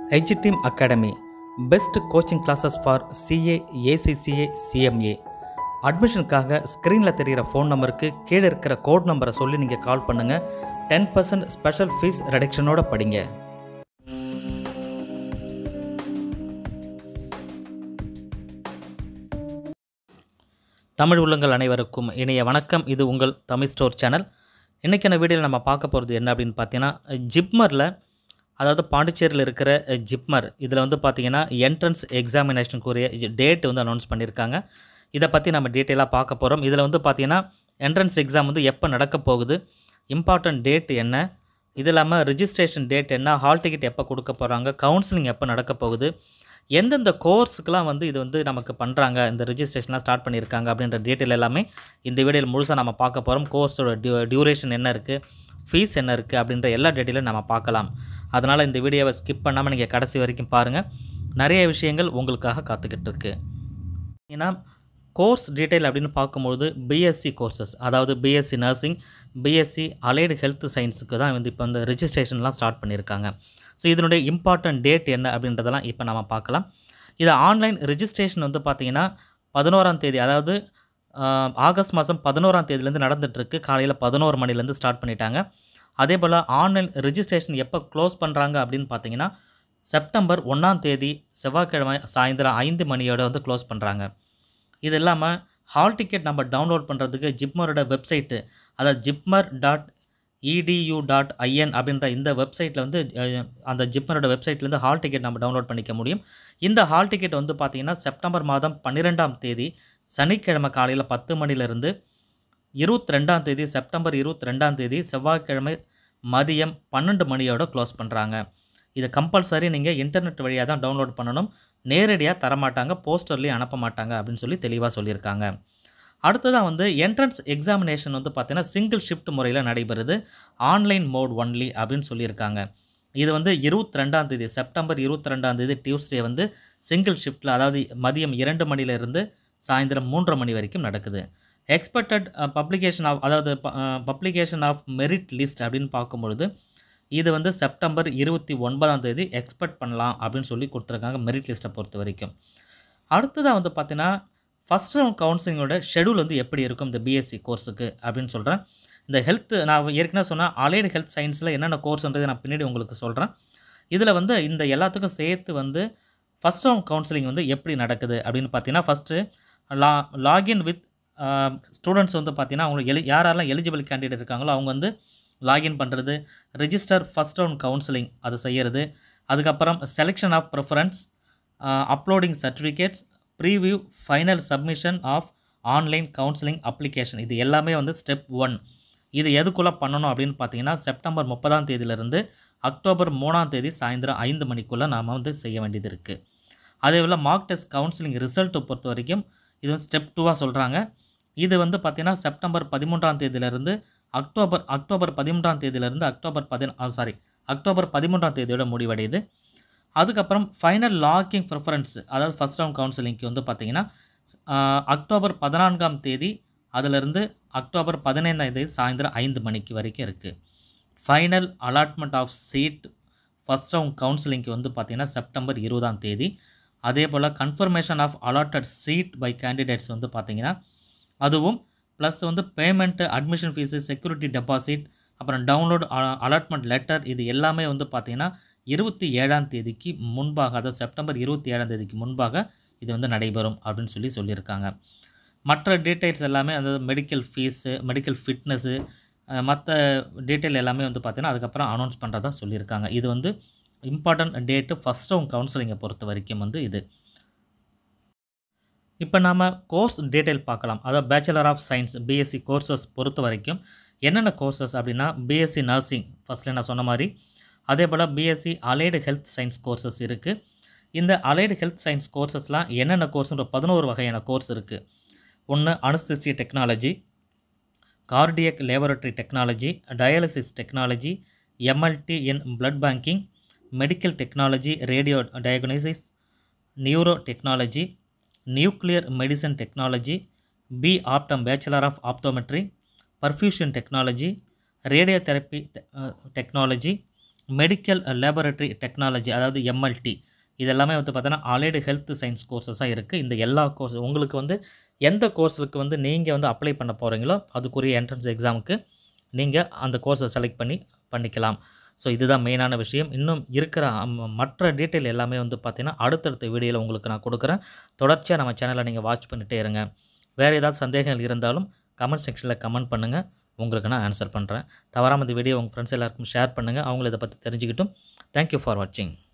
edge team academy best coaching classes for CA ACCA CMA அட்மிஷனுக்காக ஸ்க்ரீனில் தெரிகிற phone நம்பருக்கு கீழே இருக்கிற கோட் நம்பரை சொல்லி நீங்கள் கால் பண்ணுங்கள் டென் பர்சன்ட் ஸ்பெஷல் ஃபீஸ் ரெடக்ஷனோட படிங்க தமிழ் உள்ளங்கள் அனைவருக்கும் இணைய வணக்கம் இது உங்கள் தமிழ் ஸ்டோர் சேனல் இன்றைக்கான வீடியோவில் நம்ம பார்க்க போகிறது என்ன அப்படின்னு பார்த்தீங்கன்னா ஜிப்மரில் அதாவது பாண்டிச்சேரியில் இருக்கிற ஜிப்மர் இதில் வந்து பார்த்தீங்கன்னா என்ட்ரன்ஸ் எக்ஸாமினேஷனுக்குரிய டேட் வந்து அனௌன்ஸ் பண்ணியிருக்காங்க இதை பற்றி நம்ம டீட்டெயிலாக பார்க்க போகிறோம் இதில் வந்து பார்த்தீங்கன்னா என்ட்ரன்ஸ் எக்ஸாம் வந்து எப்போ நடக்க போகுது இம்பார்ட்டன்ட் டேட் என்ன இது இல்லாமல் ரிஜிஸ்ட்ரேஷன் டேட் என்ன ஹால் டிக்கெட் எப்போ கொடுக்க போகிறாங்க கவுன்சிலிங் எப்போ நடக்க போகுது எந்தெந்த கோர்ஸுக்கெலாம் வந்து இது வந்து நமக்கு பண்ணுறாங்க இந்த ரிஜிஸ்ட்ரேஷன்லாம் ஸ்டார்ட் பண்ணியிருக்காங்க அப்படின்ற டீட்டெயில் எல்லாமே இந்த வீடியோவில் முழுசாக நம்ம பார்க்க போகிறோம் கோர்ஸோட டியூ டியூரேஷன் என்ன இருக்குது ஃபீஸ் என்ன இருக்குது அப்படின்ற எல்லா டீட்டெயிலும் நம்ம பார்க்கலாம் அதனால் இந்த வீடியோவை ஸ்கிப் பண்ணாமல் நீங்கள் கடைசி வரைக்கும் பாருங்கள் நிறைய விஷயங்கள் உங்களுக்காக காத்துக்கிட்டு இருக்கு ஏன்னா கோர்ஸ் டீட்டெயில் அப்படின்னு பார்க்கும்பொழுது பிஎஸ்சி கோர்சஸ் அதாவது BSc nursing BSc allied health சயின்ஸுக்கு தான் வந்து இப்போ இந்த ரிஜிஸ்ட்ரேஷன்லாம் ஸ்டார்ட் பண்ணியிருக்காங்க ஸோ இதனுடைய இம்பார்ட்டன்ட் டேட் என்ன அப்படின்றதெல்லாம் இப்போ நம்ம பார்க்கலாம் இது ஆன்லைன் ரிஜிஸ்ட்ரேஷன் வந்து பார்த்திங்கன்னா பதினோராம் தேதி அதாவது ஆஹ், ஆகஸ்ட் மாதம் பதினோராம் தேதியிலேருந்து நடந்துகிட்ருக்கு காலையில் பதினோரு மணிலேருந்து ஸ்டார்ட் பண்ணிட்டாங்க அதே போல் ஆன்லைன் ரிஜிஸ்ட்ரேஷன் எப்போ க்ளோஸ் பண்ணுறாங்க அப்படின்னு பார்த்தீங்கன்னா செப்டம்பர் ஒன்றாம் தேதி செவ்வாய்க்கிழமை சாயந்தரம் ஐந்து மணியோட வந்து க்ளோஸ் பண்ணுறாங்க இது இல்லாமல் ஹால் டிக்கெட் நம்ம டவுன்லோட் பண்ணுறதுக்கு ஜிப்மரோட வெப்சைட்டு அதாவது JIPMER dot edu dot IN அப்படின்ற இந்த வெப்சைட்டில் வந்து அஹ், அந்த ஜிப்மரோட வெப்சைட்லேருந்து ஹால் டிக்கெட் நம்ம டவுன்லோட் பண்ணிக்க முடியும் இந்த ஹால் டிக்கெட் வந்து பார்த்திங்கன்னா செப்டம்பர் மாதம் பன்னிரெண்டாம் தேதி சனிக்கிழமை காலையில் பத்து மணிலேருந்து இருபத்தி ரெண்டாம் தேதி செப்டம்பர் இருபத்தி ரெண்டாம் தேதி செவ்வாய்க்கிழமை மதியம் பன்னெண்டு மணியோட க்ளோஸ் பண்ணுறாங்க இது கம்பல்சரி நீங்கள் இன்டர்நெட் வழியாக தான் டவுன்லோட் பண்ணணும் நேரடியாக தரமாட்டாங்க போஸ்டர்லேயும் அனுப்ப மாட்டாங்க அப்படின்னு சொல்லி தெளிவாக சொல்லியிருக்காங்க அடுத்ததாக வந்து என்ட்ரன்ஸ் எக்ஸாமினேஷன் வந்து பார்த்தீங்கன்னா சிங்கிள் ஷிஃப்ட் முறையில் நடைபெறுது ஆன்லைன் மோட் ஒன்லி அப்படின்னு சொல்லியிருக்காங்க இது வந்து இருபத்தி ரெண்டாம் தேதி செப்டம்பர் இருபத்தி ரெண்டாம் தேதி டியூஸ்டே வந்து சிங்கிள் ஷிஃப்ட்டில் அதாவது மதியம் இரண்டு மணிலேருந்து சாயந்தரம் மூன்றரை மணி வரைக்கும் நடக்குது எக்ஸ்பெக்டட் பப்ளிகேஷன் ஆஃப் அதாவது பப்ளிகேஷன் ஆஃப் மெரிட் லிஸ்ட் அப்படின்னு பார்க்கும்பொழுது இது வந்து செப்டம்பர் இருபத்தி ஒன்பதாம் தேதி எக்ஸ்பெக்ட் பண்ணலாம் அப்படின்னு சொல்லி கொடுத்துருக்காங்க மெரிட் லிஸ்ட்டை பொறுத்த வரைக்கும் அடுத்ததாக வந்து பார்த்தீங்கன்னா ஃபஸ்ட் ரவுண்ட் கவுன்சிலிங்கோட ஷெடியூல் வந்து எப்படி இருக்கும் இந்த பிஎஸ்சி கோர்ஸுக்கு அப்படின்னு சொல்கிறேன் இந்த ஹெல்த் நான் ஏற்கனவே சொன்னால் அலைடு ஹெல்த் சயின்ஸில் என்னென்ன கோர்ஸ்ன்றது நான் பின்னாடி உங்களுக்கு சொல்கிறேன் இதில் வந்து இந்த எல்லாத்துக்கும் சேர்த்து வந்து ஃபஸ்ட் ரவுண்ட் கவுன்சிலிங் வந்து எப்படி நடக்குது அப்படின்னு பார்த்தீங்கன்னா ஃபஸ்ட்டு லா லாகின் வித் ஸ்டூடெண்ட்ஸ் வந்து பார்த்தீங்கன்னா அவங்க எலி யாரெல்லாம் எலிஜிபிள் கேண்டிடேட் இருக்காங்களோ அவங்க வந்து லாகின் பண்ணுறது ரெஜிஸ்டர் ஃபஸ்ட் ரவுண்ட் கவுன்சிலிங் அது செய்கிறது அதுக்கப்புறம் selection of preference uploading certificates preview final submission of online counselling application இது எல்லாமே வந்து ஸ்டெப் ஒன் இது எதுக்குள்ளே பண்ணணும் அப்படின்னு பார்த்தீங்கன்னா செப்டம்பர் முப்பதாம் தேதியிலிருந்து அக்டோபர் மூணாம் தேதி சாயந்தரம் ஐந்து மணிக்குள்ளே நாம் வந்து செய்ய வேண்டியது இருக்குது அதே போல் மார்க் டெஸ்ட் கவுன்சிலிங் ரிசல்ட்டை பொறுத்த வரைக்கும் இது வந்து ஸ்டெப் டூவாக சொல்கிறாங்க இது வந்து பார்த்திங்கன்னா செப்டம்பர் பதிமூன்றாம் தேதியிலிருந்து அக்டோபர் அக்டோபர் பதிமூன்றாம் தேதியிலிருந்து அக்டோபர் பதின சாரி அக்டோபர் பதிமூன்றாம் தேதியோட முடிவடையுது அதுக்கப்புறம் ஃபைனல் லாக்கிங் ப்ரிஃபரன்ஸ் அதாவது ஃபஸ்ட் ரவுண்ட் கவுன்சிலிங்க்கு வந்து பார்த்திங்கன்னா ஆஹ், அக்டோபர் பதினான்காம் தேதி அதிலிருந்து அக்டோபர் பதினைந்தாம் தேதி சாயந்தரம் ஐந்து மணிக்கு வரைக்கும் இருக்குது final allotment of seat first round கவுன்சிலிங்க்கு வந்து பார்த்திங்கன்னா செப்டம்பர் இருபதாம் தேதி அதே போல் confirmation of allotted seat by candidates வந்து பார்த்திங்கன்னா அதுவும் ப்ளஸ் வந்து payment admission fees security deposit அப்புறம் டவுன்லோட் அலாட்மெண்ட் லெட்டர் இது எல்லாமே வந்து பார்த்திங்கன்னா இருபத்தி ஏழாம் தேதிக்கு முன்பாக அதாவது செப்டம்பர் இருபத்தி ஏழாம் தேதிக்கு முன்பாக இது வந்து நடைபெறும் அப்படின்னு சொல்லி சொல்லியிருக்காங்க மற்ற டீட்டெயில்ஸ் எல்லாமே அதாவது மெடிக்கல் ஃபீஸு மெடிக்கல் ஃபிட்னஸ்ஸு மற்ற டீட்டெயில் எல்லாமே வந்து பார்த்திங்கன்னா அதுக்கப்புறம் அனௌன்ஸ் பண்ணுறதா சொல்லியிருக்காங்க இது வந்து இம்பார்ட்டன்ட் டேட்டு ஃபஸ்ட் ரவுண்ட் கவுன்சிலிங்கை பொறுத்த வரைக்கும் வந்து இது இப்போ நாம் கோர்ஸ் டீட்டெயில் பார்க்கலாம் அதாவது bachelor of science BSc courses பொறுத்த வரைக்கும் என்னென்ன கோர்சஸ் அப்படின்னா பிஎஸ்சி நர்சிங் ஃபஸ்ட்டில் நான் சொன்ன மாதிரி அதே போல் BSc allied health science courses இருக்குது இந்த அலைடு ஹெல்த் சயின்ஸ் கோர்சஸ்லாம் என்னென்ன கோர்ஸ்ன்ற பதினோரு வகையான கோர்ஸ் இருக்குது ஒன்று anaesthesia technology cardiac laboratory technology dialysis technology MLT in blood banking medical technology radio diagnosis neuro technology nuclear medicine technology B optom bachelor of optometry perfusion technology radio therapy technology medical laboratory technology அதாவது MLT இது எல்லாமே வந்து பார்த்தீங்கன்னா already health science கோர்சஸாக இருக்குது இந்த எல்லா course உங்களுக்கு வந்து எந்த கோர்ஸுக்கு வந்து நீங்கள் வந்து அப்ளை பண்ண போகிறீங்களோ அதுக்குரிய என்ட்ரன்ஸ் எக்ஸாமுக்கு நீங்கள் அந்த கோர்ஸை செலக்ட் பண்ணி பண்ணிக்கலாம் ஸோ இதுதான் மெயினான விஷயம் இன்னும் இருக்கிற அம்- மற்ற டீட்டெயில் எல்லாமே வந்து பார்த்தீங்கன்னா அடுத்தடுத்த வீடியோவில் உங்களுக்கு நான் கொடுக்குறேன் தொடர்ச்சியாக நம்ம சேனலை நீங்கள் வாட்ச் பண்ணிட்டே இருங்க வேறு ஏதாவது சந்தேகங்கள் இருந்தாலும் கமெண்ட் செக்ஷனில் கமெண்ட் பண்ணுங்கள் உங்களுக்கு நான் ஆன்சர் பண்ணுறேன் தவறாமல் இந்த வீடியோ உங்கள் ஃப்ரெண்ட்ஸ் எல்லாருக்கும் ஷேர் பண்ணுங்கள் அவங்கள இதை பற்றி தெரிஞ்சுக்கிட்டும் தேங்க்யூ ஃபார் வாட்சிங்